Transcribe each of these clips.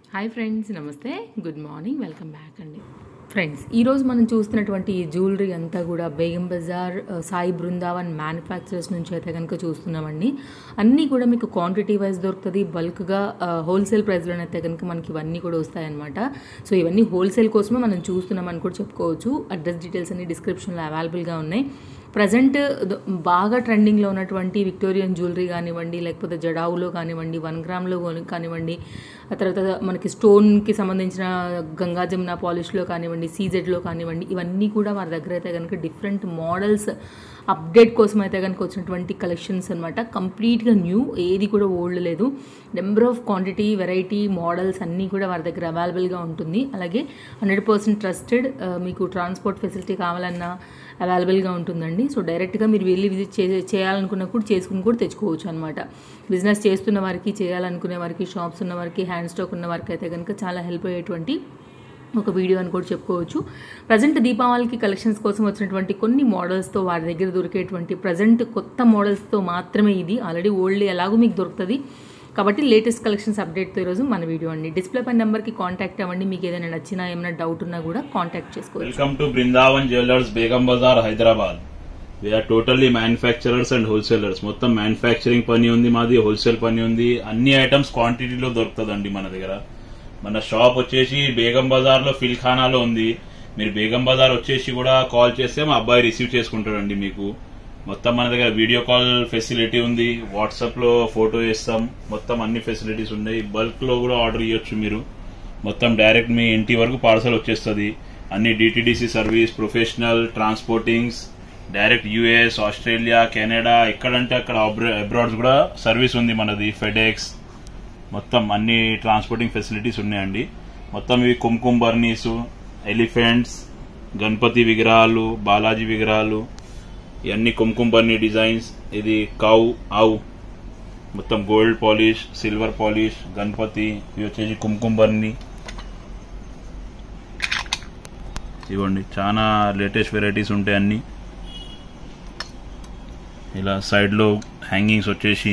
Hi friends నమస్తే good morning welcome back అండి friends ఈరోజు మనం చూస్తున్నటువంటి ఈ జ్యువెలరీ అంతా కూడా బేగం బజార్ ఆ, సాయి బృందావన్ మ్యానుఫ్యాక్చరర్స్ నుంచి అయితే కనుక చూస్తున్నామండి అన్నీ కూడా మీకు క్వాంటిటీ వైజ్ దొరుకుతుంది బల్క్గా హోల్సేల్ ప్రైస్లో అయితే కనుక మనకి ఇవన్నీ కూడా వస్తాయన్నమాట సో ఇవన్నీ హోల్సేల్ కోసమే మనం చూస్తున్నామని కూడా చెప్పుకోవచ్చు అడ్రస్ డీటెయిల్స్ అన్ని డిస్క్రిప్షన్లో అవైలబుల్గా ఉన్నాయి ప్రజెంట్ బాగా ట్రెండింగ్లో ఉన్నటువంటి విక్టోరియన్ జ్యువెలరీ కానివ్వండి లేకపోతే జడావులో కానివ్వండి వన్ గ్రామ్లో కొని- కానివ్వండి ఆ తర్వాత మనకి స్టోన్కి సంబంధించిన గంగా జమున పాలిష్లో కానివ్వండి సీజెడ్లో కానివ్వండి ఇవన్నీ కూడా వారి దగ్గర అయితే కనుక డిఫరెంట్ మోడల్స్ అప్డేట్ కోసం అయితే కనుక వచ్చినటువంటి కలెక్షన్స్ అనమాట కంప్లీట్గా న్యూ ఏది కూడా ఓల్డ్ లేదు number of quantity variety models అన్నీ కూడా వారి దగ్గర అవైలబుల్గా ఉంటుంది అలాగే హండ్రెడ్ పర్సెంట్ ట్రస్టెడ్ మీకు ట్రాన్స్పోర్ట్ ఫెసిలిటీ కావాలన్నా అవైలబుల్గా ఉంటుందండి సో డైరెక్ట్గా మీరు వెళ్ళి విజిట్ చే చేయాలనుకున్న కూడా చేసుకుని కూడా తెచ్చుకోవచ్చు అనమాట బిజినెస్ చేస్తున్న వారికి చేయాలనుకునే వారికి షాప్స్ ఉన్న వారికి హ్యాండ్ స్టాక్ ఉన్న వారికి అయితే కనుక చాలా హెల్ప్ అయ్యేటువంటి ఒక వీడియో అని కూడా చెప్పుకోవచ్చు ప్రజెంట్ దీపావళికి కలెక్షన్స్ కోసం వచ్చినటువంటి కొన్ని మోడల్స్తో వారి దగ్గర దొరికేటువంటి ప్రజెంట్ కొత్త మోడల్స్తో మాత్రమే ఇది ఆల్రెడీ ఓల్డ్ ఎలాగో మీకు దొరుకుతుంది కాబట్టి లేటెస్ట్ కలెక్షన్స్ అప్డేట్తో ఈరోజు మన వీడియో అండి డిస్ప్లే పై నెంబర్కి కాంటాక్ట్ అవ్వండి మీకు ఏదైనా నచ్చినా ఏమైనా డౌట్ ఉన్నా కూడా కాంటాక్ట్ చేసుకోవచ్చు Welcome to Brindavan Jewelers, Begum Bazaar, Hyderabad. We are totally manufacturers and wholesalers. మొత్తం మ్యానుఫ్యాక్చరింగ్ పని ఉంది మాది హోల్సేల్ పని ఉంది అన్ని ఐటమ్స్ క్వాంటిటీలో దొరుకుతుందండి మన దగ్గర మన షాప్ వచ్చేసి బేగం బజార్ లో ఫిల్ఖానాలో ఉంది మీరు బేగం బజార్ వచ్చేసి కూడా కాల్ చేస్తే మా అబ్బాయి రిసీవ్ చేసుకుంటాడండి మీకు మొత్తం మన దగ్గర వీడియో కాల్ ఫెసిలిటీ ఉంది వాట్సాప్ లో ఫోటో చేస్తాం మొత్తం అన్ని ఫెసిలిటీస్ ఉన్నాయి బల్క్ లో కూడా ఆర్డర్ ఇవ్వచ్చు మీరు మొత్తం డైరెక్ట్ మీ ఇంటి వరకు పార్సల్ వచ్చేస్తుంది అన్ని DTDC service professional transportings direct US Australia Canada ఎక్కడంటే అక్కడ అబ్రాడ్స్ కూడా సర్వీస్ ఉంది మనది ఫెడెక్స్ మొత్తం అన్ని ట్రాన్స్పోర్టింగ్ ఫెసిలిటీస్ ఉన్నాయండి మొత్తం ఇవి కుంకుమ బర్నీస్ ఎలిఫెంట్స్ గణపతి విగ్రహాలు బాలాజీ విగ్రహాలు ఇవన్నీ కుంకుమ బర్నీ డిజైన్స్ ఇది కౌ ఆవు మొత్తం gold polish silver polish Ganapati ఇవి వచ్చేసి కుంకుమ బర్నీ ఇవ్వండి చాలా లేటెస్ట్ వెరైటీస్ ఉంటాయి అన్ని ఇలా సైడ్లో హ్యాంగింగ్స్ వచ్చేసి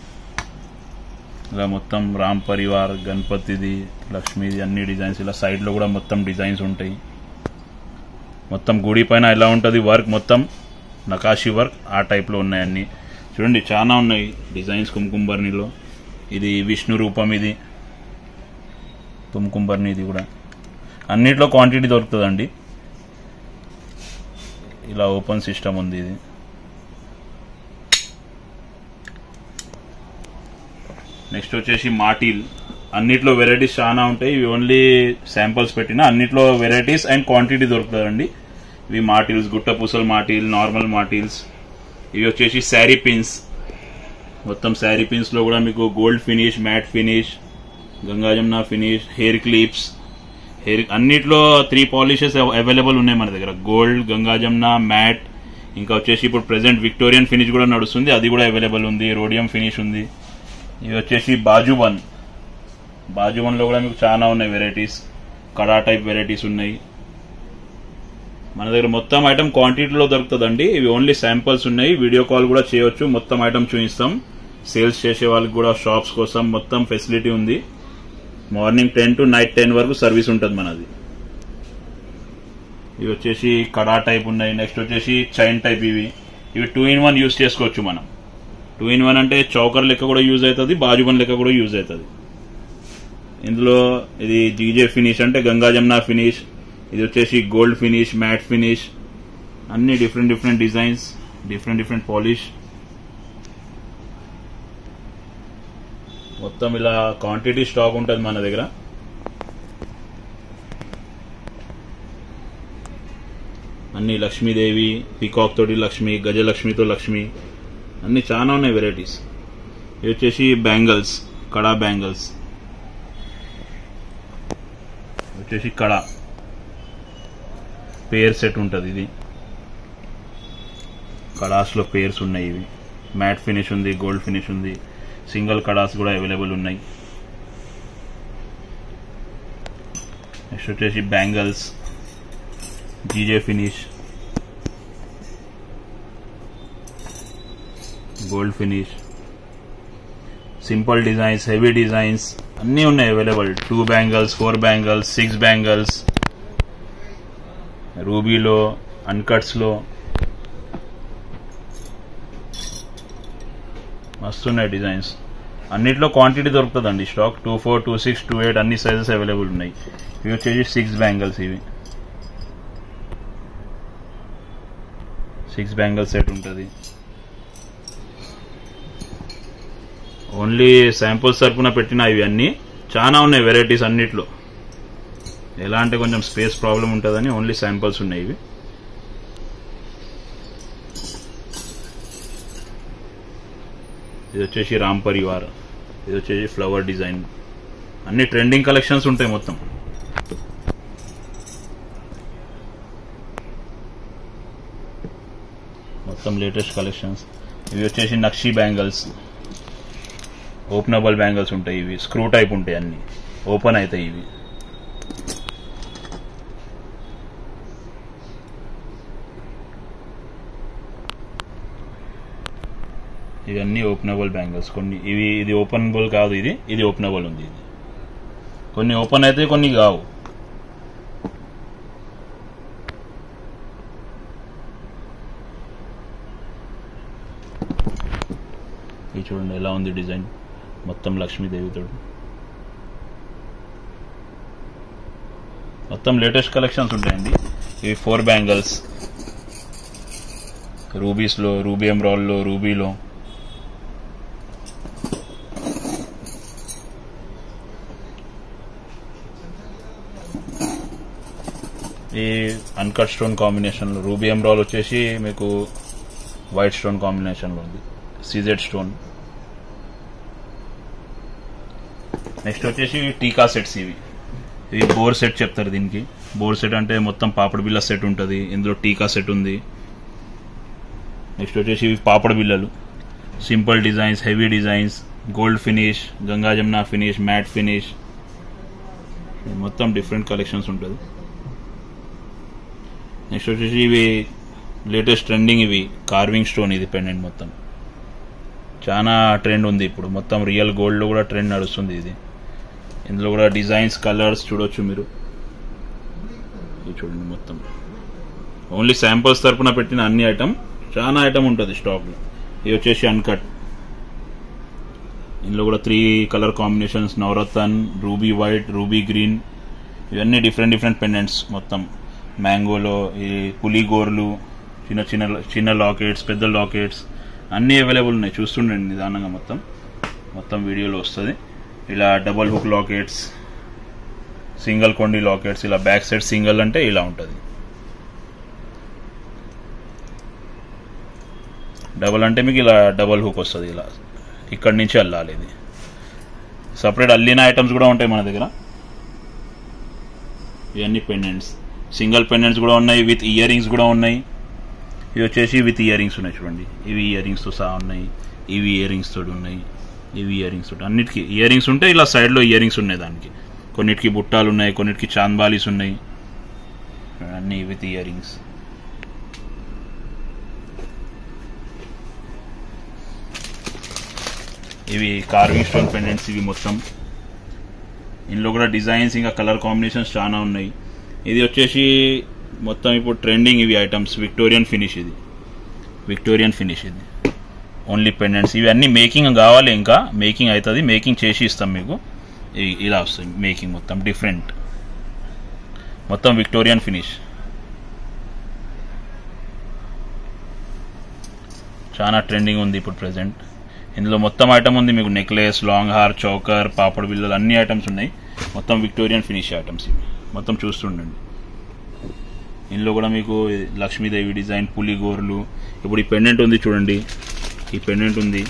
ఇలా మొత్తం రామ్ పరివార్ గణపతిది లక్ష్మీది అన్ని డిజైన్స్ ఇలా సైడ్లో కూడా మొత్తం డిజైన్స్ ఉంటాయి మొత్తం గుడి పైన ఎలా ఉంటుంది వర్క్ మొత్తం నకాషి వర్క్ ఆ టైప్లో ఉన్నాయి అన్ని చూడండి చాలా ఉన్నాయి డిజైన్స్ కుంకుంబర్నిలో ఇది విష్ణు రూపం ఇది కుంకుంబర్ని ఇది కూడా అన్నిట్లో క్వాంటిటీ దొరుకుతుందండి ఇలా ఓపెన్ సిస్టమ్ ఉంది ఇది నెక్స్ట్ వచ్చేసి మాటిల్ అన్నిట్లో వెరైటీస్ చాలా ఉంటాయి ఇవి ఓన్లీ శాంపిల్స్ పెట్టిన అన్నిట్లో వెరైటీస్ అండ్ క్వాంటిటీ దొరుకుతుందండి ఇవి మాటిల్స్ గుట్ట పూసల మాటిల్ నార్మల్ మాటిల్స్ ఇవి వచ్చేసి శారీ పిన్స్ మొత్తం శారీ పిన్స్ లో కూడా మీకు gold finish matte finish Gangajamuna finish hair clips hair అన్నిట్లో త్రీ పాలిషెస్ అవైలబుల్ ఉన్నాయి మన దగ్గర గోల్డ్ గంగాజమున మ్యాట్ ఇంకా వచ్చేసి ఇప్పుడు ప్రెసెంట్ విక్టోరియన్ ఫినిష్ కూడా నడుస్తుంది అది కూడా అవైలబుల్ ఉంది రోడియం ఫినిష్ ఉంది ఇవి వచ్చేసి బాజుబన్ బాజుబన్ లో కూడా మీకు చాలా ఉన్నాయి వెరైటీస్ కడా టైప్ వెరైటీస్ ఉన్నాయి మన దగ్గర మొత్తం ఐటమ్ క్వాంటిటీలో దొరుకుతుందండి ఇవి ఓన్లీ శాంపిల్స్ ఉన్నాయి వీడియో కాల్ కూడా చేయొచ్చు మొత్తం ఐటమ్ చూపిస్తాం సేల్స్ చేసే వాళ్ళకి కూడా షాప్స్ కోసం మొత్తం ఫెసిలిటీ ఉంది morning ten to night ten వరకు సర్వీస్ ఉంటుంది మనది ఇవి వచ్చేసి కడా టైప్ ఉన్నాయి నెక్స్ట్ వచ్చేసి చైన్ టైప్ ఇవి ఇవి టూ ఇన్ వన్ యూస్ చేసుకోవచ్చు మనం టూ ఇన్ వన్ అంటే చౌకర్ లెక్క కూడా యూజ్ అవుతుంది బాజుబన్ లెక్క కూడా యూజ్ అవుతుంది ఇందులో ఇది జీజే ఫినిష్ అంటే గంగా జమున ఫినిష్ ఇది వచ్చేసి గోల్డ్ ఫినిష్ మ్యాట్ ఫినిష్ అన్ని different different designs different different polish మొత్తం ఇలా క్వాంటిటీ స్టాక్ ఉంటుంది మన దగ్గర అన్ని లక్ష్మీదేవి పీకాక్ తోటి లక్ష్మి గజలక్ష్మితో లక్ష్మి అన్ని చాలా ఉన్నాయి వెరైటీస్ ఇవి వచ్చేసి బ్యాంగిల్స్ కడా బ్యాంగిల్స్ వచ్చేసి కడా పేర్ సెట్ ఉంటుంది ఇది కడాస్లో పేర్స్ ఉన్నాయి ఇవి మ్యాట్ ఫినిష్ ఉంది గోల్డ్ ఫినిష్ ఉంది సింగిల్ కడాస్ కూడా అవైలబుల్ ఉన్నాయి నెక్స్ట్ వచ్చేసి bangles GJ finish gold finish simple designs heavy designs అన్నీ ఉన్నాయి available two bangles four bangles six bangles రూబీలో అన్కట్స్లో మస్తున్నాయి డిజైన్స్ అన్నిట్లో క్వాంటిటీ దొరుకుతుందండి stock two four two six two eight అన్ని సైజెస్ అవైలబుల్ ఉన్నాయి ఇవి వచ్చేసి సిక్స్ బ్యాంగిల్స్ ఇవి సిక్స్ బ్యాంగిల్ సెట్ ఉంటుంది ఓన్లీ శాంపుల్స్ తరపున పెట్టిన ఇవి అన్నీ చాలా ఉన్నాయి వెరైటీస్ అన్నిట్లో ఎలా అంటే కొంచెం స్పేస్ ప్రాబ్లం ఉంటుందని ఓన్లీ శాంపుల్స్ ఉన్నాయి ఇవి ఇది వచ్చేసి రామ్ పరివార్ ఇది వచ్చేసి ఫ్లవర్ డిజైన్ అన్ని ట్రెండింగ్ కలెక్షన్స్ ఉంటాయి మొత్తం మొత్తం లేటెస్ట్ కలెక్షన్స్ ఇవి వచ్చేసి నక్షి బ్యాంగిల్స్ ఓపెనబుల్ బ్యాంగిల్స్ ఉంటాయి ఇవి స్క్రూ టైప్ ఉంటాయి అన్ని ఓపెన్ అవుతాయి ఇవి ఇవన్నీ ఓపెనబుల్ బ్యాంగిల్స్ కొన్ని ఇవి ఇది ఓపెనబుల్ కాదు ఇది ఇది ఓపెనబుల్ ఉంది ఇది కొన్ని ఓపెన్ అయితే కొన్ని కావు ఇది చూడండి ఎలా ఉంది డిజైన్ మొత్తం లక్ష్మీదేవితో మొత్తం లేటెస్ట్ కలెక్షన్స్ ఉంటాయండి ఇవి ఫోర్ బ్యాంగిల్స్ రూబీస్లో రూబీ ఎమ్రాల్లో రూబీలో ఈ అన్కట్ స్టోన్ కాంబినేషన్లో రూబీ ఎమ్రాల్ వచ్చేసి మీకు వైట్ స్టోన్ కాంబినేషన్లో ఉంది సీజెడ్ స్టోన్ నెక్స్ట్ వచ్చేసి టీకా సెట్స్ ఇవి ఇవి బోర్ సెట్ చెప్తారు దీనికి బోర్ సెట్ అంటే మొత్తం పాపడ బిల్ల సెట్ ఉంటుంది ఇందులో టీకా సెట్ ఉంది నెక్స్ట్ వచ్చేసి ఇవి పాపడ బిల్లలు simple designs heavy designs gold finish Ganga Jamuna finish matte finish మొత్తం డిఫరెంట్ కలెక్షన్స్ ఉంటుంది నెక్స్ట్ వచ్చేసి ఇవి లేటెస్ట్ ట్రెండింగ్ ఇవి కార్వింగ్ స్టోన్ ఇది పెండెంట్ మొత్తం చాలా ట్రెండ్ ఉంది ఇప్పుడు మొత్తం రియల్ గోల్డ్లో కూడా ట్రెండ్ నడుస్తుంది ఇది ఇందులో కూడా డిజైన్స్ కలర్స్ చూడొచ్చు మీరు ఇది చూడండి మొత్తం ఓన్లీ శాంపుల్స్ తరపున పెట్టిన అన్ని ఐటమ్ చాలా ఐటమ్ ఉంటుంది స్టాక్లో ఇది వచ్చేసి అన్కట్ ఇందులో కూడా త్రీ కలర్ కాంబినేషన్స్ నవరత్న్ రూబీ వైట్ రూబీ గ్రీన్ ఇవన్నీ డిఫరెంట్ డిఫరెంట్ పెండెంట్స్ మొత్తం మ్యాంగోలో ఈ పులిగోర్లు చిన్న చిన్న చిన్న లాకెట్స్ పెద్ద లాకెట్స్ అన్నీ అవైలబుల్ ఉన్నాయి చూస్తుండండి నిదానంగా మొత్తం మొత్తం వీడియోలో వస్తుంది ఇలా డబల్ హుక్ లాకెట్స్ సింగిల్ కొండి లాకెట్స్ ఇలా బ్యాక్ సైడ్ సింగిల్ అంటే ఇలా ఉంటుంది డబల్ అంటే మీకు ఇలా డబల్ హుక్ వస్తుంది ఇలా ఇక్కడి నుంచి వెళ్ళాలి ఇది సపరేట్ అల్లిన ఐటమ్స్ కూడా ఉంటాయి మన దగ్గర ఇవన్నీ పెండెంట్స్ సింగిల్ పెండెంట్స్ కూడా ఉన్నాయి విత్ ఇయర్ రింగ్స్ కూడా ఉన్నాయి ఇవి వచ్చేసి విత్ ఇయర్ రింగ్స్ ఉన్నాయి చూడండి ఇవి ఇయర్ రింగ్స్తో సహా ఉన్నాయి ఇవి ఇయర్ రింగ్స్ తోటి ఉన్నాయి ఇవి ఇయర్ రింగ్స్ తోటి అన్నిటికీ ఇయర్ రింగ్స్ ఉంటాయి ఇలా సైడ్లో ఇయర్ రింగ్స్ ఉన్నాయి దానికి కొన్నిటికి బుట్టాలు ఉన్నాయి కొన్నిటికి చాంద్బాలీస్ ఉన్నాయి అన్నీ విత్ ఇయర్ రింగ్స్ ఇవి కార్వింగ్ స్టోన్ పెండెంట్స్ ఇవి మొత్తం ఇందులో కూడా డిజైన్స్ ఇంకా కలర్ కాంబినేషన్స్ చాలా ఉన్నాయి ఇది వచ్చేసి మొత్తం ఇప్పుడు ట్రెండింగ్ ఇవి ఐటమ్స్ విక్టోరియన్ ఫినిష్ ఇది విక్టోరియన్ ఫినిష్ ఇది ఓన్లీ పెండెంట్స్ ఇవి అన్నీ మేకింగ్ కావాలి ఇంకా మేకింగ్ అవుతుంది మేకింగ్ చేసి ఇస్తాం మీకు ఇ- ఇలా వస్తుంది మేకింగ్ మొత్తం డిఫరెంట్ మొత్తం విక్టోరియన్ ఫినిష్ చాలా ట్రెండింగ్ ఉంది ఇప్పుడు ప్రెసెంట్ ఇందులో మొత్తం ఐటమ్ ఉంది మీకు నెక్లెస్ లాంగ్ హార్ చౌకర్ పాపడ్ బిల్లలు అన్ని ఐటమ్స్ ఉన్నాయి మొత్తం విక్టోరియన్ ఫినిష్ ఐటమ్స్ ఇవి మొత్తం చూస్తుండండి ఇందులో కూడా మీకు లక్ష్మీదేవి డిజైన్ పులిగోర్లు ఇప్పుడు ఈ పెండెంట్ ఉంది చూడండి ఈ పెండెంట్ ఉంది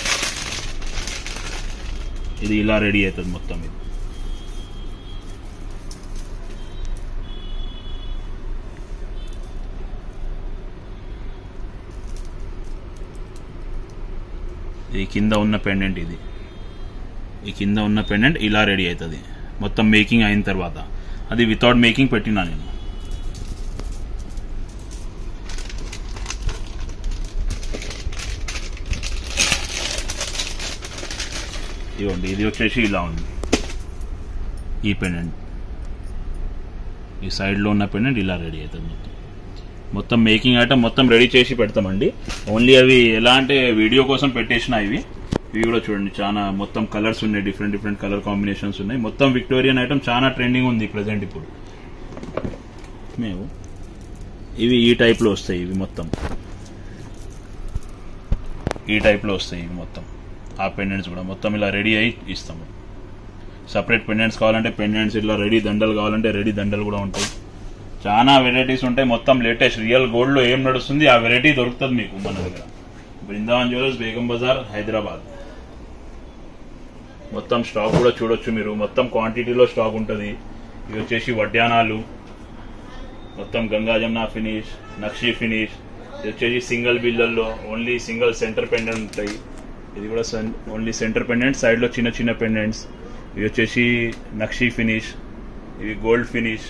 ఇది ఇలా రెడీ అవుతుంది మొత్తం ఇది ఇది కింద ఉన్న పెండెంట్ ఇది ఈ కింద ఉన్న పెండెంట్ ఇలా రెడీ అవుతుంది మొత్తం మేకింగ్ అయిన తర్వాత అది వితౌట్ మేకింగ్ పెట్టినా నేను ఇవ్వండి ఇది వచ్చేసి ఇలా ఉంది ఈ పెండెంట్ ఈ సైడ్లో ఉన్న పెండెంట్ ఇలా రెడీ అవుతుంది మొత్తం మొత్తం మేకింగ్ ఐటమ్ మొత్తం రెడీ చేసి పెడతామండి ఓన్లీ అవి ఎలా అంటే వీడియో కోసం పెట్టేసిన ఇవి ఇవి కూడా చూడండి చాలా మొత్తం కలర్స్ ఉన్నాయి డిఫరెంట్ డిఫరెంట్ కలర్ కాంబినేషన్స్ ఉన్నాయి మొత్తం విక్టోరియన్ ఐటమ్ చాలా ట్రెండింగ్ ఉంది ప్రజెంట్ ఇప్పుడు మేము ఇవి ఈ టైప్లో వస్తాయి ఇవి మొత్తం ఈ టైప్లో వస్తాయి ఇవి మొత్తం ఆ పెండెంట్స్ కూడా మొత్తం ఇలా రెడీ అయ్యి ఇస్తాము సపరేట్ పెండెంట్స్ కావాలంటే పెండెంట్స్ ఇట్లా రెడీ దండలు కావాలంటే రెడీ దండలు కూడా ఉంటాయి చాలా వెరైటీస్ ఉంటాయి మొత్తం లేటెస్ట్ రియల్ గోల్డ్ లో ఏం నడుస్తుంది ఆ వెరైటీ దొరుకుతుంది మీకు మన దగ్గర బృందావన్ జ్యువెలర్స్ బేగం బజార్ హైదరాబాద్ మొత్తం స్టాక్ కూడా చూడొచ్చు మీరు మొత్తం క్వాంటిటీలో స్టాక్ ఉంటుంది ఇవి వచ్చేసి వడ్డానాలు మొత్తం గంగా జమున ఫినిష్ నక్షి ఫినిష్ ఇది వచ్చేసి సింగిల్ బిల్లల్లో ఓన్లీ సింగిల్ సెంటర్ పెండెంట్ ఉంటాయి ఇది కూడా ఓన్లీ సెంటర్ పెండెంట్ సైడ్ లో చిన్న చిన్న పెండెంట్స్ ఇవి వచ్చేసి నక్షి ఫినిష్ ఇవి గోల్డ్ ఫినిష్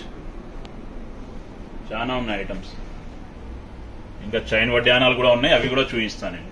చాలా ఉన్నాయి ఐటమ్స్ ఇంకా చైన్ వడ్డానాలు కూడా ఉన్నాయి అవి కూడా చూపిస్తాను నేను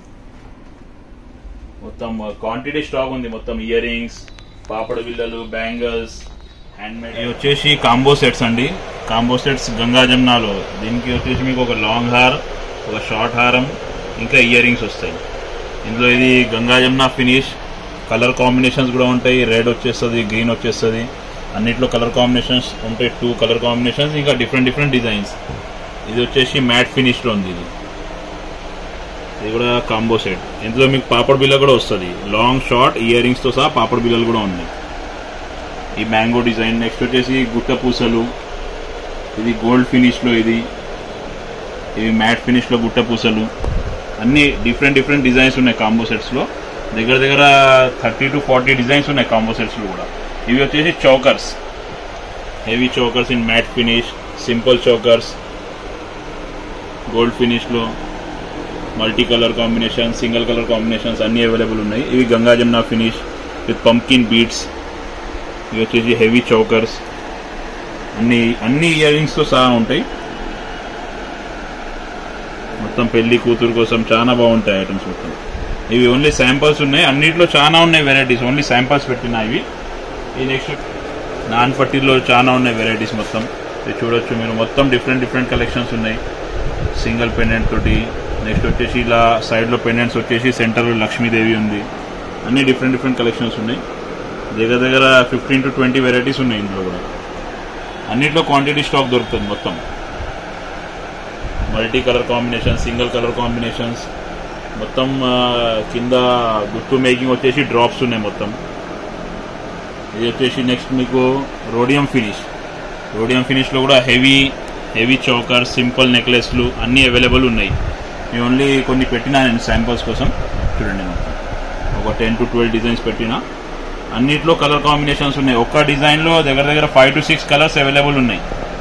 మొత్తం క్వాంటిటీ స్టాక్ ఉంది మొత్తం ఇయర్ రింగ్స్ పాపడ బిల్లలు బ్యాంగిల్స్ హ్యాండ్ మేడ్ ఇవి వచ్చేసి కాంబో సెట్స్ అండి కాంబో సెట్స్ గంగా జమునాలో దీనికి వచ్చేసి మీకు ఒక లాంగ్ హార్ ఒక షార్ట్ హారం ఇంకా ఇయర్ రింగ్స్ వస్తాయి ఇందులో ఇది Ganga Jamuna finish colour combinations కూడా ఉంటాయి రెడ్ వచ్చేస్తుంది గ్రీన్ వచ్చేస్తుంది అన్నిట్లో కలర్ కాంబినేషన్స్ ఉంటాయి టూ కలర్ కాంబినేషన్స్ ఇంకా డిఫరెంట్ డిఫరెంట్ డిజైన్స్ ఇది వచ్చేసి మ్యాట్ ఫినిష్లో ఉంది ఇది ఇది కూడా కాంబో సెట్ ఇందులో మీకు పాపడ్ బిల్ల కూడా వస్తుంది లాంగ్ షార్ట్ ఇయర్ రింగ్స్తో సహా పాపడ్ బిల్లలు కూడా ఉన్నాయి ఈ మ్యాంగో డిజైన్ నెక్స్ట్ వచ్చేసి గుట్ట పూసలు ఇది గోల్డ్ ఫినిష్లో ఇది ఇవి మ్యాట్ ఫినిష్లో గుట్ట పూసలు అన్ని డిఫరెంట్ డిఫరెంట్ డిజైన్స్ ఉన్నాయి కాంబో సెట్స్లో దగ్గర దగ్గర థర్టీ టు ఫార్టీ డిజైన్స్ ఉన్నాయి కాంబో సెట్స్లో కూడా ఇవి వచ్చేసి chokers heavy chokers in matte finish simple chokers gold ఫినిష్లో multi colour combination single colour combinations అన్ని అవైలబుల్ ఉన్నాయి ఇవి Ganga Jamuna finish with pumpkin beads ఇవి వచ్చేసి హెవీ చౌకర్స్ అన్ని అన్ని ఇయర్ రింగ్స్తో సహా ఉంటాయి మొత్తం పెళ్లి కూతురు కోసం చాలా బాగుంటాయి ఐటమ్స్ మొత్తం ఇవి ఓన్లీ శాంపల్స్ ఉన్నాయి అన్నిట్లో చాలా ఉన్నాయి వెరైటీస్ ఓన్లీ శాంపల్స్ పెట్టిన ఇవి ఈ నెక్స్ట్ నాన్ పట్టీలో చాలా ఉన్నాయి వెరైటీస్ మొత్తం ఇది చూడొచ్చు మీరు మొత్తం డిఫరెంట్ డిఫరెంట్ కలెక్షన్స్ ఉన్నాయి సింగిల్ పెండెంట్ తోటి నెక్స్ట్ వచ్చేసి ఇలా సైడ్లో పెండెంట్స్ వచ్చేసి సెంటర్లో లక్ష్మీదేవి ఉంది అన్ని డిఫరెంట్ డిఫరెంట్ కలెక్షన్స్ ఉన్నాయి దగ్గర దగ్గర ఫిఫ్టీన్ టు ట్వంటీ వెరైటీస్ ఉన్నాయి ఇందులో కూడా అన్నిట్లో క్వాంటిటీ స్టాక్ దొరుకుతుంది మొత్తం multi colour combination single colour combinations మొత్తం ఆ, కింద గుర్తు మేకింగ్ వచ్చేసి డ్రాప్స్ ఉన్నాయి మొత్తం ఇది వచ్చేసి నెక్స్ట్ మీకు రోడియం ఫినిష్ రోడియం ఫినిష్లో కూడా హెవీ హెవీ చౌకర్ సింపుల్ నెక్లెస్లు అన్నీ అవైలబుల్ ఉన్నాయి నేను ఓన్లీ కొన్ని పెట్టినా నేను శాంపుల్స్ కోసం చూడండి మొత్తం ఒక టెన్ టు ట్వెల్వ్ డిజైన్స్ పెట్టినా అన్నిట్లో కలర్ కాంబినేషన్స్ ఉన్నాయి ఒక్క డిజైన్లో దగ్గర దగ్గర five to six colours available ఉన్నాయి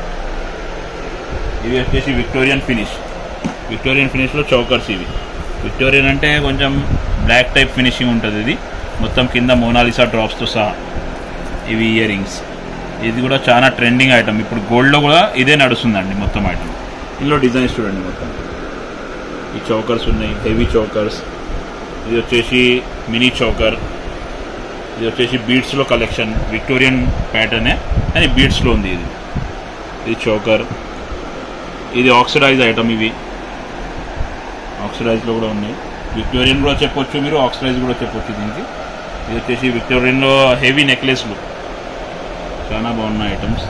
ఇవి వచ్చేసి విక్టోరియన్ ఫినిష్ విక్టోరియన్ ఫినిష్లో చౌకర్స్ ఇవి విక్టోరియన్ అంటే కొంచెం బ్లాక్ టైప్ ఫినిషింగ్ ఉంటుంది ఇది మొత్తం కింద మోనాలిసా డ్రాప్స్తో సహా ఇవి ఇయర్ రింగ్స్ ఇది కూడా చాలా ట్రెండింగ్ ఐటమ్ ఇప్పుడు గోల్డ్లో కూడా ఇదే నడుస్తుందండి మొత్తం ఐటమ్ ఇందులో డిజైన్స్ చూడండి మొత్తం ఈ చౌకర్స్ ఉన్నాయి హెవీ చౌకర్స్ ఇది వచ్చేసి మినీ చౌకర్ ఇది వచ్చేసి బీడ్స్లో కలెక్షన్ విక్టోరియన్ ప్యాటర్నే కానీ బీడ్స్లో ఉంది ఇది ఇది చౌకర్ ఇది ఆక్సిడైజ్ ఐటమ్ ఇవి ఆక్సిడైజ్లో కూడా ఉన్నాయి విక్టోరియన్ కూడా చెప్పొచ్చు మీరు ఆక్సిడైజ్ కూడా చెప్పొచ్చు దీనికి ఇది వచ్చేసి విక్టోరియన్లో హెవీ నెక్లెస్లు చాలా బాగున్నాయి ఐటమ్స్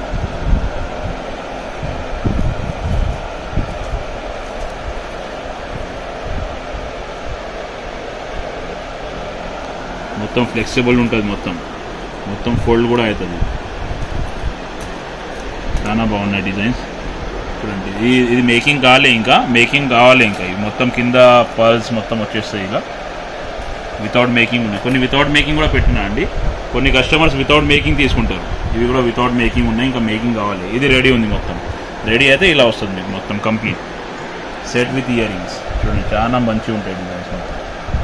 మొత్తం ఫ్లెక్సిబుల్ ఉంటుంది మొత్తం మొత్తం ఫోల్డ్ కూడా అవుతుంది చాలా బాగున్నాయి డిజైన్స్ చూడండి ఇది ఇది మేకింగ్ కాలే ఇంకా మేకింగ్ కావాలి ఇంకా ఇవి మొత్తం కింద పర్ల్స్ మొత్తం వచ్చేస్తాయి ఇక వితౌట్ మేకింగ్ ఉన్నాయి కొన్ని వితౌట్ మేకింగ్ కూడా పెట్టినా అండి కొన్ని కస్టమర్స్ వితౌట్ మేకింగ్ తీసుకుంటారు ఇవి కూడా వితౌట్ మేకింగ్ ఉన్నాయి ఇంకా మేకింగ్ కావాలి ఇది రెడీ ఉంది మొత్తం రెడీ అయితే ఇలా వస్తుంది మీకు మొత్తం complete set with earrings చూడండి చాలా మంచిగా ఉంటాయి డిజైన్స్ మొత్తం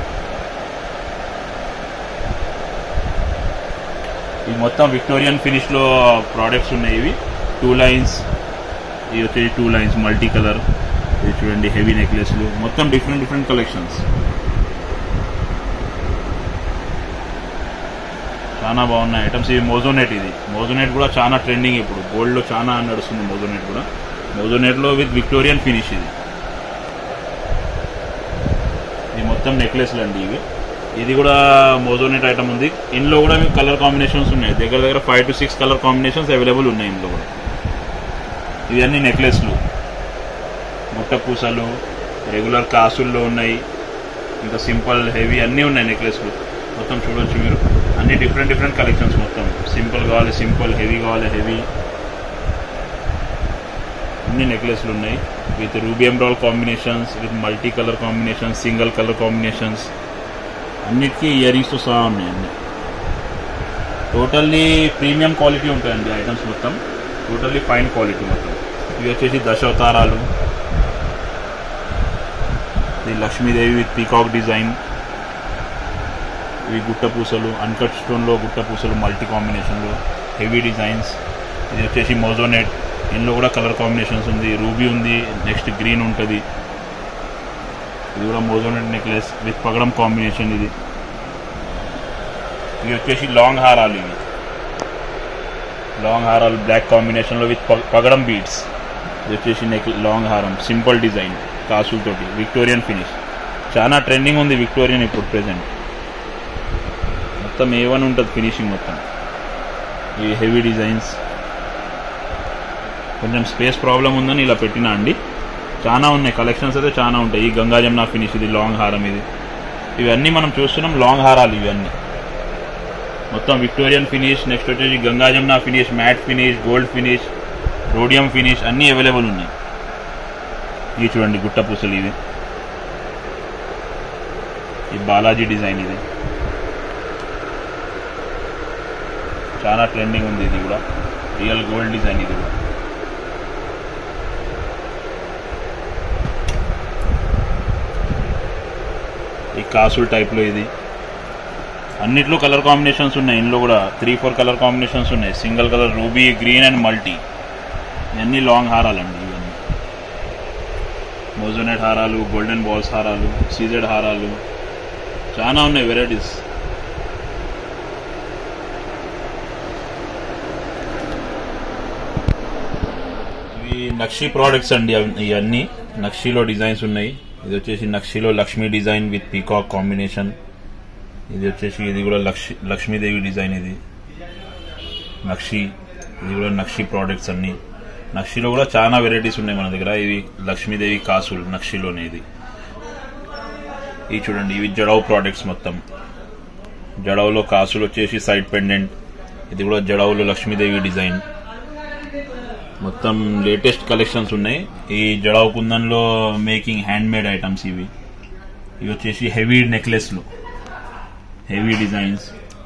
ఇవి మొత్తం విక్టోరియన్ ఫినిష్లో ప్రోడక్ట్స్ ఉన్నాయి ఇవి టూ లైన్స్ ఇది వచ్చేసి టూ లైన్స్ మల్టీ కలర్ ఇది చూడండి హెవీ నెక్లెస్లు మొత్తం డిఫరెంట్ డిఫరెంట్ కలెక్షన్స్ చాలా బాగున్నాయి ఐటమ్స్ ఇవి మోజోనెట్ ఇది మోజోనెట్ కూడా చాలా ట్రెండింగ్ ఇప్పుడు గోల్డ్ లో చాలా నడుస్తుంది మోజోనెట్ కూడా మోజోనెట్ లో విత్ విక్టోరియన్ ఫినిష్ ఇది ఇది మొత్తం నెక్లెస్లు అండి ఇవి ఇది కూడా మోజోనెట్ ఐటమ్ ఉంది ఇందులో కూడా మీకు కలర్ కాంబినేషన్స్ ఉన్నాయి దగ్గర దగ్గర five to six colour combinations available ఉన్నాయి ఇందులో కూడా ఇవి అన్ని నెక్లెస్లు ముట్ట పూసలు రెగ్యులర్ కాసుల్లో ఉన్నాయి ఇంకా సింపుల్ హెవీ అన్నీ ఉన్నాయి నెక్లెస్లు మొత్తం చూడొచ్చు మీరు అన్ని డిఫరెంట్ డిఫరెంట్ కలెక్షన్స్ మొత్తం సింపుల్ కావాలి సింపుల్ హెవీ కావాలి హెవీ అన్ని నెక్లెస్లు ఉన్నాయి విత్ రూబీ ఎంబ్రాల్ combinations with multi colour combinations single colour combinations అన్నిటికీ ఇయర్ రింగ్స్తో సహా ఉన్నాయి అన్ని టోటల్లీ ప్రీమియం క్వాలిటీ ఉంటాయండి ఐటమ్స్ మొత్తం టోటల్లీ ఫైన్ క్వాలిటీ మొత్తం ఇవి వచ్చేసి దశావతారాలు ఇది లక్ష్మీదేవి విత్ పీకాక్ డిజైన్ ఇవి గుట్ట పూసలు అన్కట్ స్టోన్లో గుట్ట పూసలు మల్టీ కాంబినేషన్లో హెవీ డిజైన్స్ ఇది వచ్చేసి మోజోనెట్ ఇందులో కూడా కలర్ కాంబినేషన్స్ ఉంది రూబీ ఉంది నెక్స్ట్ గ్రీన్ ఉంటుంది ఇది కూడా మోజోనెట్ నెక్లెస్ విత్ పగడం కాంబినేషన్ ఇది ఇవి వచ్చేసి లాంగ్ హారాలు ఇవి లాంగ్ హారాలు బ్లాక్ కాంబినేషన్లో విత్ పగడం బీడ్స్ ఇది వచ్చేసి నెక్ లాంగ్ హారం సింపుల్ డిజైన్ కాసులతోటి విక్టోరియన్ ఫినిష్ చాలా ట్రెండింగ్ ఉంది విక్టోరియన్ ఇప్పుడు ప్రెసెంట్ మొత్తం ఏ వన్ ఉంటుంది ఫినిషింగ్ మొత్తం ఈ హెవీ డిజైన్స్ కొంచెం స్పేస్ ప్రాబ్లం ఉందని ఇలా పెట్టినా అండి చాలా ఉన్నాయి కలెక్షన్స్ అయితే చాలా ఉంటాయి ఈ గంగా జమున ఫినిష్ ఇది లాంగ్ హారం ఇది ఇవన్నీ మనం చూస్తున్నాం లాంగ్ హారాలు ఇవన్నీ మొత్తం విక్టోరియన్ ఫినిష్ నెక్స్ట్ వచ్చేసి Ganga Jamuna finish matte finish gold finish rhodium finish అన్నీ అవైలబుల్ ఉన్నాయి ఇవి చూడండి గుట్ట పూసలు ఇది ఈ బాలాజీ డిజైన్ ఇది చాలా ట్రెండింగ్ ఉంది ఇది కూడా రియల్ గోల్డ్ డిజైన్ ఇది కూడా ఈ కాసుల్ టైప్లో ఇది అన్నిట్లో కలర్ కాంబినేషన్స్ ఉన్నాయి ఇందులో కూడా త్రీ ఫోర్ కలర్ కాంబినేషన్స్ ఉన్నాయి single colour ruby green and multi ఇవన్నీ లాంగ్ హారాలండి ఇవన్నీ మోజోనెట్ హారాలు గోల్డెన్ బాల్స్ హారాలు సీజెడ్ హారాలు చాలా ఉన్నాయి వెరైటీస్ ఇవి నక్షి ప్రోడక్ట్స్ అండి అవి- ఇవన్నీ నక్షిలో డిజైన్స్ ఉన్నాయి ఇది వచ్చేసి నక్షిలో Lakshmi design with peacock combination ఇది వచ్చేసి ఇది కూడా లక్ష్మి లక్ష్మీదేవి డిజైన్ ఇది నక్షి ఇది కూడా నక్షి ప్రోడక్ట్స్ అన్ని నక్షిలో కూడా చాలా వెరైటీస్ ఉన్నాయి మన దగ్గర ఇవి లక్ష్మీదేవి కాసులు నక్షిలోనే ఇది ఇవి చూడండి ఇవి జడవ్ ప్రోడక్ట్స్ మొత్తం జడవ్లో కాసులు వచ్చేసి సైడ్ పెండెంట్ ఇది కూడా జడవ్లో లక్ష్మీదేవి డిజైన్ మొత్తం లేటెస్ట్ కలెక్షన్స్ ఉన్నాయి ఈ జడావ్ కుందన్లో మేకింగ్ హ్యాండ్ మేడ్ ఐటమ్స్ ఇవి ఇవి వచ్చేసి హెవీ నెక్లెస్లు హెవీ డిజైన్స్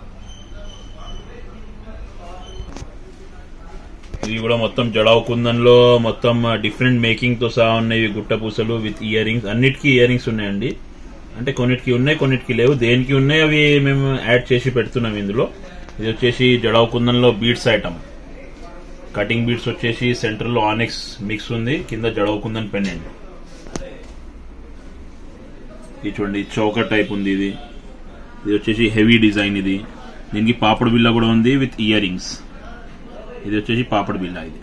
ఇవి కూడా మొత్తం జడావ్ కుందన్లో మొత్తం డిఫరెంట్ మేకింగ్ తో సహా ఉన్నాయి ఇవి గుట్ట పూసలు విత్ ఇయర్ రింగ్స్ అన్నిటికీ ఇయర్ రింగ్స్ ఉన్నాయండి అంటే కొన్నిటికి ఉన్నాయి కొన్నిటికి లేవు దేనికి ఉన్నాయి అవి మేము యాడ్ చేసి పెడుతున్నాం ఇందులో ఇది వచ్చేసి జడావ్ కుందన్లో బీట్స్ ఐటమ్ కటింగ్ బీట్స్ వచ్చేసి సెంటర్ లో ఆనిక్స్ మిక్స్ ఉంది కింద జడవ కుందన్ పెండెంట్ ఇది చూడండి చౌకర్ టైప్ ఉంది ఇది ఇది వచ్చేసి హెవీ డిజైన్ ఇది దీనికి పాపడ్ బిల్ల కూడా ఉంది విత్ ఇయర్ రింగ్స్ ఇది వచ్చేసి పాపడ్ బిల్ల ఇది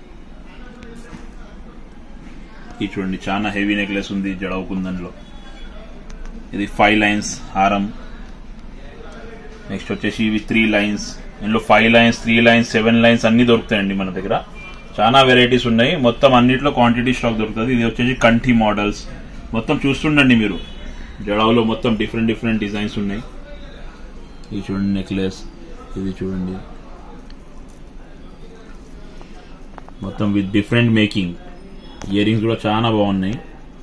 ఇది చూడండి చాలా హెవీ నెక్లెస్ ఉంది జడవ కుందన్లో ఇది ఫైవ్ లైన్స్ హారం నెక్స్ట్ వచ్చేసి ఇవి త్రీ లైన్స్ ఇందులో five lines three lines seven lines అన్ని దొరుకుతాయండి మన దగ్గర చాలా వెరైటీస్ ఉన్నాయి మొత్తం అన్నిట్లో క్వాంటిటీ స్టాక్ దొరుకుతుంది ఇది వచ్చేసి కంఠీ మోడల్స్ మొత్తం చూస్తుండండి మీరు జడావులో మొత్తం డిఫరెంట్ డిఫరెంట్ డిజైన్స్ ఉన్నాయి ఇది చూడండి నెక్లెస్ ఇది చూడండి మొత్తం with different making earrings కూడా చాలా బాగున్నాయి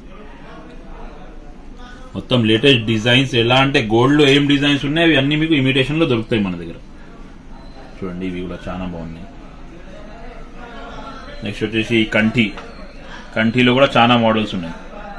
మొత్తం లేటెస్ట్ డిజైన్స్ ఎలా అంటే గోల్డ్ లో ఏం డిజైన్స్ ఉన్నాయి అవి అన్ని మీకు ఇమిటేషన్ లో దొరుకుతాయి మన దగ్గర చూడండి ఇవి కూడా చాలా బాగున్నాయి నెక్స్ట్ వచ్చేసి ఈ కంఠి కంఠీలో కూడా చాలా మోడల్స్ ఉన్నాయి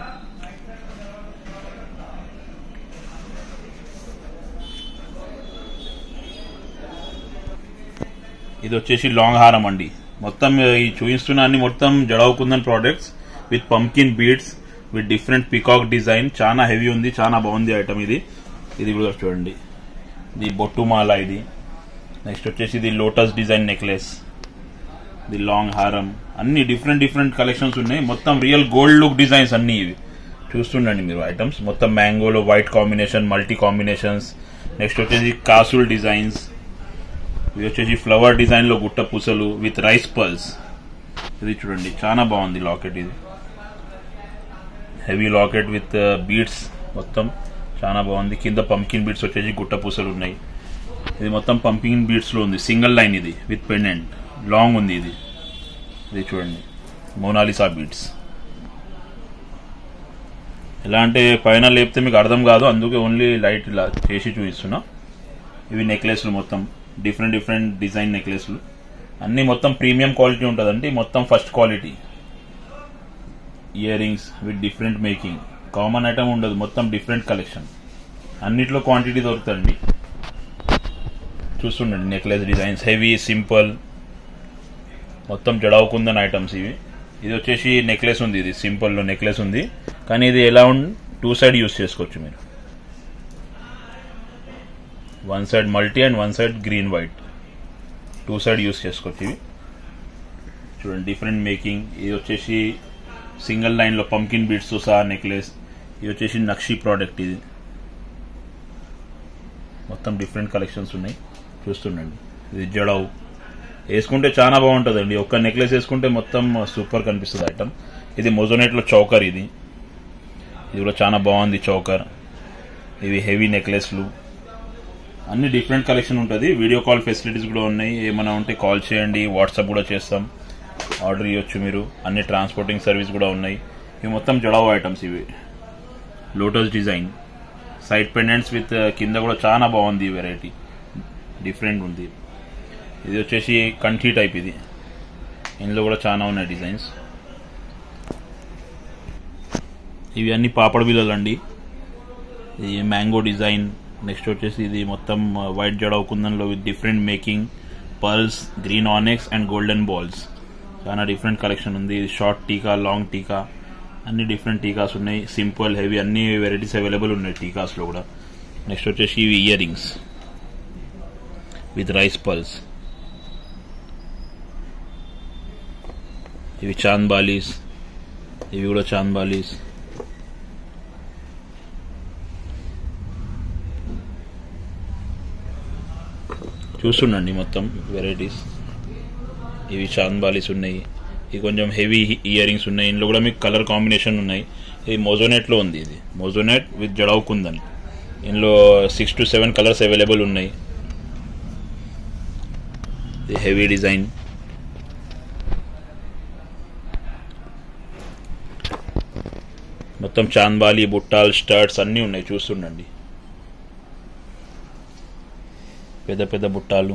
ఇది వచ్చేసి లాంగ్ హారం అండి మొత్తం ఈ చూపిస్తున్న అన్ని మొత్తం జడవుకుందని products with pumpkin beads with different peacock design చాలా హెవీ ఉంది చాలా బాగుంది ఐటమ్ ఇది ఇది కూడా చూడండి ఇది బొట్టు మాల ఇది నెక్స్ట్ వచ్చేసి ఇది లోటస్ డిజైన్ నెక్లెస్ ఇది లాంగ్ హారం అన్ని డిఫరెంట్ డిఫరెంట్ కలెక్షన్స్ ఉన్నాయి మొత్తం రియల్ గోల్డ్ లుక్ డిజైన్స్ అన్ని ఇవి చూస్తుండండి మీరు ఐటమ్స్ మొత్తం మ్యాంగోలో white combination multi combinations next వచ్చేసి కాసుల్ డిజైన్స్ ఇది వచ్చేసి ఫ్లవర్ డిజైన్ లో గుట్ట పూసలు విత్ రైస్ పల్స్ ఇది చూడండి చాలా బాగుంది లాకెట్ ఇది హెవీ లాకెట్ విత్ బీడ్స్ మొత్తం చాలా బాగుంది కింద పంకిన్ బీడ్స్ వచ్చేసి గుట్ట పూసలు ఉన్నాయి ఇది మొత్తం పంకిన్ బీడ్స్ లో ఉంది సింగిల్ లైన్ ఇది విత్ పెండెంట్ లాంగ్ ఉంది ఇది ఇది చూడండి మోనాలిసా బీడ్స్ ఎలా అంటే పైన లేపితే మీకు అర్థం కాదు అందుకే ఓన్లీ లైట్ ఇలా చేసి చూపిస్తున్నా ఇవి నెక్లెస్లు మొత్తం డిఫరెంట్ డిఫరెంట్ డిజైన్ నెక్లెస్లు అన్ని మొత్తం ప్రీమియం క్వాలిటీ ఉంటుందండి మొత్తం first quality earrings with different making common item ఉండదు మొత్తం డిఫరెంట్ కలెక్షన్ అన్నిట్లో క్వాంటిటీ దొరుకుతుంది చూస్తుండండి నెక్లెస్ డిజైన్స్ హెవీ సింపుల్ మొత్తం జడావుకుందని ఐటమ్స్ ఇవి ఇది వచ్చేసి నెక్లెస్ ఉంది ఇది సింపుల్లో నెక్లెస్ ఉంది కానీ ఇది ఎలా ఉంది టూ సైడ్ యూస్ చేసుకోవచ్చు మీరు one side multi and one side green white two side use చేసుకోవచ్చు ఇవి చూడండి డిఫరెంట్ మేకింగ్ ఇది వచ్చేసి సింగిల్ లైన్లో పంకిన్ బీడ్స్ సహా నెక్లెస్ ఇది వచ్చేసి నక్షి ప్రోడక్ట్ ఇది మొత్తం డిఫరెంట్ కలెక్షన్స్ ఉన్నాయి చూస్తుండండి ఇది జడవ్ వేసుకుంటే చాలా బాగుంటుందండి ఒక్క నెక్లెస్ వేసుకుంటే మొత్తం సూపర్ కనిపిస్తుంది ఐటమ్ ఇది మొజోనెట్లో చౌకర్ ఇది ఇది కూడా చాలా బాగుంది చౌకర్ ఇవి హెవీ నెక్లెస్లు అన్ని డిఫరెంట్ కలెక్షన్ ఉంటుంది వీడియో కాల్ ఫెసిలిటీస్ కూడా ఉన్నాయి ఏమైనా ఉంటే కాల్ చేయండి వాట్సాప్ కూడా చేస్తాం ఆర్డర్ ఇవ్వచ్చు మీరు అన్ని ట్రాన్స్పోర్టింగ్ సర్వీస్ కూడా ఉన్నాయి ఇవి మొత్తం జడావ్ ఐటమ్స్ ఇవి lotus design side pendants with కింద కూడా చాలా బాగుంది ఈ వెరైటీ డిఫరెంట్ ఉంది ఇది వచ్చేసి కంఠీ టైప్ ఇది ఇందులో కూడా చాలా ఉన్నాయి డిజైన్స్ ఇవి అన్ని పాపడ బిల్లలు అండి ఇది మ్యాంగో డిజైన్ నెక్స్ట్ వచ్చేసి ఇది మొత్తం వైట్ జడావ్ కుందన్లో with different making pearls green onyx and golden balls చాలా డిఫరెంట్ కలెక్షన్ ఉంది ఇది షార్ట్ టీకా లాంగ్ టీకా అన్ని డిఫరెంట్ టీకాస్ ఉన్నాయి సింపుల్ హెవీ అన్ని వెరైటీస్ అవైలబుల్ ఉన్నాయి టీకాస్లో కూడా నెక్స్ట్ వచ్చేసి ఇవి earrings with rice pearls ఇవి చాంద్ బాలీస్ ఇవి కూడా చాంద్ బాలీస్ చూస్తుండండి మొత్తం వెరైటీస్ ఇవి చాంద్ బాలీస్ ఉన్నాయి ఇవి కొంచెం హెవీ ఇయర్ రింగ్స్ ఉన్నాయి ఇందులో కూడా మీకు కలర్ కాంబినేషన్ ఉన్నాయి ఇది మోజోనెట్లో ఉంది ఇది మోజోనెట్ విత్ జడావ్ కుందన్ ఇందులో six to seven colours available ఉన్నాయి ఇది హెవీ డిజైన్ మొత్తం చాంద్బాలి బుట్టాల్ స్టర్ట్స్ అన్నీ ఉన్నాయి చూస్తుండండి పెద్ద పెద్ద బుట్టాలు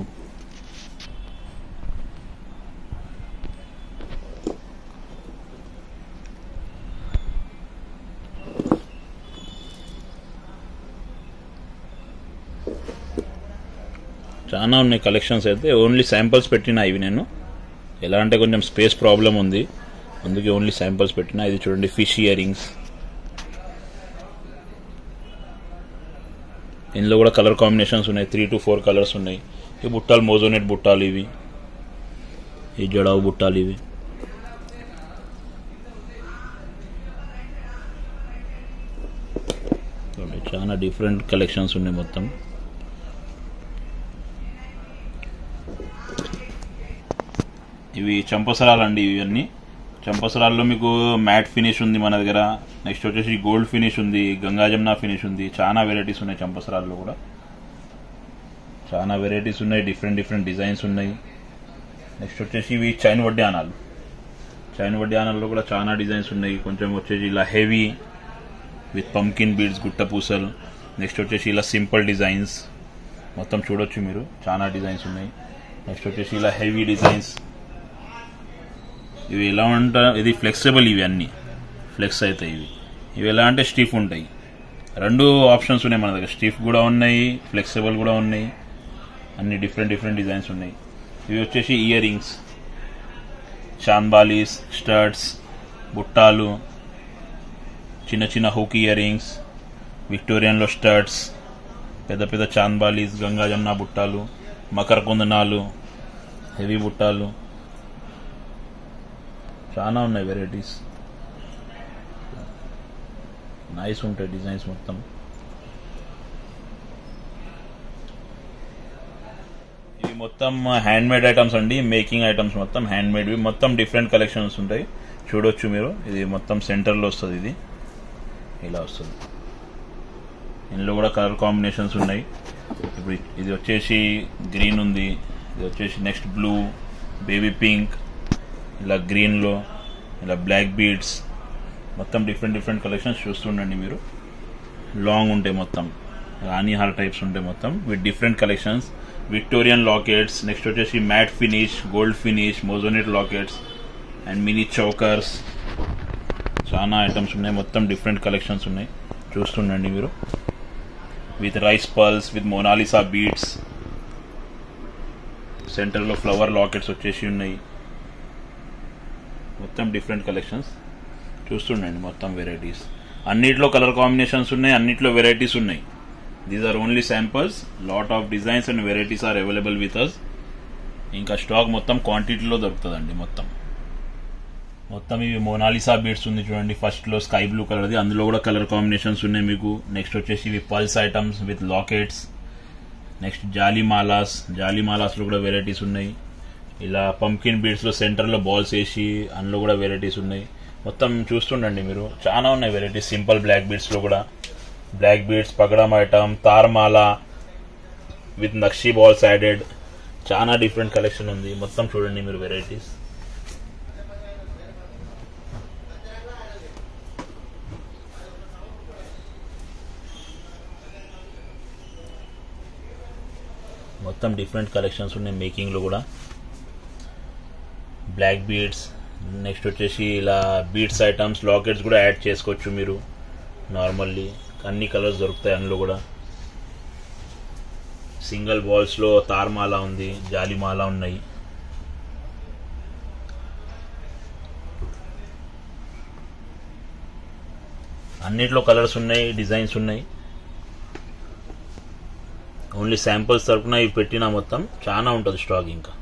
చాలా ఉన్నాయి కలెక్షన్స్ అయితే ఓన్లీ శాంపిల్స్ పెట్టినా ఇవి నేను ఎలా అంటే కొంచెం స్పేస్ ప్రాబ్లం ఉంది అందుకే ఓన్లీ శాంపిల్స్ పెట్టినా ఇది చూడండి ఫిష్ ఇయర్ రింగ్స్ ఇందులో కూడా కలర్ కాంబినేషన్స్ ఉన్నాయి త్రీ టు ఫోర్ కలర్స్ ఉన్నాయి ఈ బుట్టాలు మోజోనెట్ బుట్టాలు ఇవి ఈ జడావు బుట్టాలు ఇవి చూడండి, చాలా డిఫరెంట్ కలెక్షన్స్ ఉన్నాయి మొత్తం ఇవి చంపసరాలు అండి ఇవన్నీ చంపసరాల్లో మీకు మ్యాట్ ఫినిష్ ఉంది మన దగ్గర నెక్స్ట్ వచ్చేసి గోల్డ్ ఫినిష్ ఉంది గంగా జమున ఫినిష్ ఉంది చాలా వెరైటీస్ ఉన్నాయి చంపసరాల్లో కూడా చాలా వెరైటీస్ ఉన్నాయి డిఫరెంట్ డిఫరెంట్ డిజైన్స్ ఉన్నాయి నెక్స్ట్ వచ్చేసి ఇవి చైన్ వడ్డానాలు చైన్ వడ్డానాల్లో కూడా చాలా డిజైన్స్ ఉన్నాయి కొంచెం వచ్చేసి ఇలా హెవీ విత్ పంకిన్ బీడ్స్ గుట్ట పూసలు నెక్స్ట్ వచ్చేసి ఇలా సింపుల్ డిజైన్స్ మొత్తం చూడొచ్చు మీరు చాలా డిజైన్స్ ఉన్నాయి నెక్స్ట్ వచ్చేసి ఇలా హెవీ డిజైన్స్ ఇవి ఎలా ఉంటా ఇది ఫ్లెక్సిబుల్ ఇవి అన్నీ ఫ్లెక్స్ అవుతాయి ఇవి ఇవి ఎలా అంటే స్టీఫ్ ఉంటాయి రెండు ఆప్షన్స్ ఉన్నాయి మన దగ్గర స్టీఫ్ కూడా ఉన్నాయి ఫ్లెక్సిబుల్ కూడా ఉన్నాయి అన్ని డిఫరెంట్ డిఫరెంట్ డిజైన్స్ ఉన్నాయి ఇవి వచ్చేసి ఇయర్ రింగ్స్ చాంద్బాలీస్ స్టర్ట్స్ బుట్టాలు చిన్న చిన్న హుక్ ఇయర్ రింగ్స్ విక్టోరియన్లో స్టర్ట్స్ పెద్ద పెద్ద చాంద్బాలీస్ గంగా జమున బుట్టాలు మకర కుందనాలు హెవీ బుట్టాలు చాలా ఉన్నాయి వెరైటీస్ నైస్ ఉంటాయి డిజైన్స్ మొత్తం ఇవి మొత్తం హ్యాండ్ మేడ్ ఐటమ్స్ అండి మేకింగ్ ఐటమ్స్ మొత్తం హ్యాండ్ మేడ్ మొత్తం డిఫరెంట్ కలెక్షన్స్ ఉంటాయి చూడొచ్చు మీరు ఇది మొత్తం సెంటర్లో వస్తుంది ఇది ఇలా వస్తుంది ఇందులో కూడా కలర్ కాంబినేషన్స్ ఉన్నాయి ఇప్పుడు ఇది వచ్చేసి గ్రీన్ ఉంది ఇది వచ్చేసి నెక్స్ట్ బ్లూ బేబీ పింక్ ఇలా గ్రీన్లో ఇలా బ్లాక్ బీడ్స్ మొత్తం డిఫరెంట్ డిఫరెంట్ కలెక్షన్స్ చూస్తుండండి మీరు లాంగ్ ఉంటాయి మొత్తం రాణి హార్ టైప్స్ ఉంటాయి మొత్తం with different collections Victorian lockets next వచ్చేసి మ్యాట్ ఫినిష్ గోల్డ్ ఫినిష్ మోజోనెట్ లాకెట్స్ అండ్ మినీ చౌకర్స్ చాలా ఐటమ్స్ ఉన్నాయి మొత్తం డిఫరెంట్ కలెక్షన్స్ ఉన్నాయి చూస్తుండండి మీరు with rice pearls with Mona Lisa beads సెంటర్లో ఫ్లవర్ లాకెట్స్ వచ్చేసి ఉన్నాయి మొత్తం డిఫరెంట్ కలెక్షన్స్ చూస్తుండండి మొత్తం వెరైటీస్ అన్నిట్లో కలర్ కాంబినేషన్స్ ఉన్నాయి అన్నిట్లో వెరైటీస్ ఉన్నాయి these are only samples lot of designs and varieties are available with us ఇంకా స్టాక్ మొత్తం క్వాంటిటీలో దొరుకుతుందండి మొత్తం మొత్తం ఇవి మోనాలిసా బీడ్స్ ఉంది చూడండి ఫస్ట్ లో స్కై బ్లూ కలర్ది అందులో కూడా కలర్ కాంబినేషన్స్ ఉన్నాయి మీకు నెక్స్ట్ వచ్చేసి ఇవి pearls items with lockets next జాలీమాలాస్ జాలీమాలాస్ లో కూడా వెరైటీస్ ఉన్నాయి ఇలా పంకిన్ బీడ్స్ లో సెంటర్ లో బాల్స్ వేసి అందులో కూడా వెరైటీస్ ఉన్నాయి మొత్తం చూస్తుండండి మీరు చాలా ఉన్నాయి వెరైటీస్ సింపుల్ బ్లాక్ బీడ్స్ లో కూడా బ్లాక్ బీడ్స్ పగడం ఐటమ్ తార్మాల విత్ నక్షి బాల్స్ యాడెడ్ చాలా డిఫరెంట్ కలెక్షన్ ఉంది మొత్తం చూడండి మీరు వెరైటీస్ మొత్తం డిఫరెంట్ కలెక్షన్స్ ఉన్నాయి మేకింగ్లో కూడా బ్లాక్ బీడ్స్ నెక్స్ట్ వచ్చేసి ఇలా బీడ్స్ ఐటమ్స్ లాకెట్స్ కూడా యాడ్ చేసుకోవచ్చు మీరు నార్మల్లీ అన్ని కలర్స్ దొరుకుతాయి అందులో కూడా సింగిల్ బాల్స్లో తార్మాల ఉంది జాలిమాల ఉన్నాయి అన్నిట్లో కలర్స్ ఉన్నాయి డిజైన్స్ ఉన్నాయి ఓన్లీ శాంపిల్స్ తరపున ఇవి పెట్టినా మొత్తం చాలా ఉంటుంది స్టాక్ ఇంకా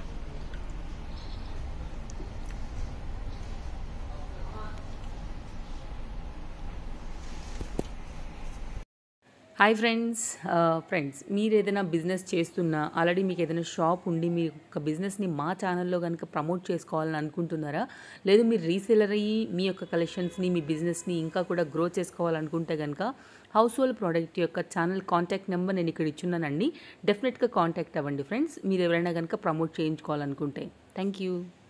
హాయ్ ఫ్రెండ్స్ ఫ్రెండ్స్ మీరు ఏదైనా బిజినెస్ చేస్తున్నా ఆల్రెడీ మీకు ఏదైనా షాప్ ఉండి మీ యొక్క బిజినెస్ని మా ఛానల్లో కనుక ప్రమోట్ చేసుకోవాలని అనుకుంటున్నారా లేదు మీరు రీసేలర్ అయ్యి మీ యొక్క కలెక్షన్స్ని మీ బిజినెస్ని ఇంకా కూడా గ్రో చేసుకోవాలనుకుంటే కనుక హౌస్ హోల్డ్ ప్రోడక్ట్ యొక్క ఛానల్ కాంటాక్ట్ నెంబర్ నేను ఇక్కడ ఇచ్చున్నానండి డెఫినెట్గా కాంటాక్ట్ అవ్వండి ఫ్రెండ్స్ మీరు ఎవరైనా కనుక ప్రమోట్ చేయించుకోవాలనుకుంటే థ్యాంక్ యూ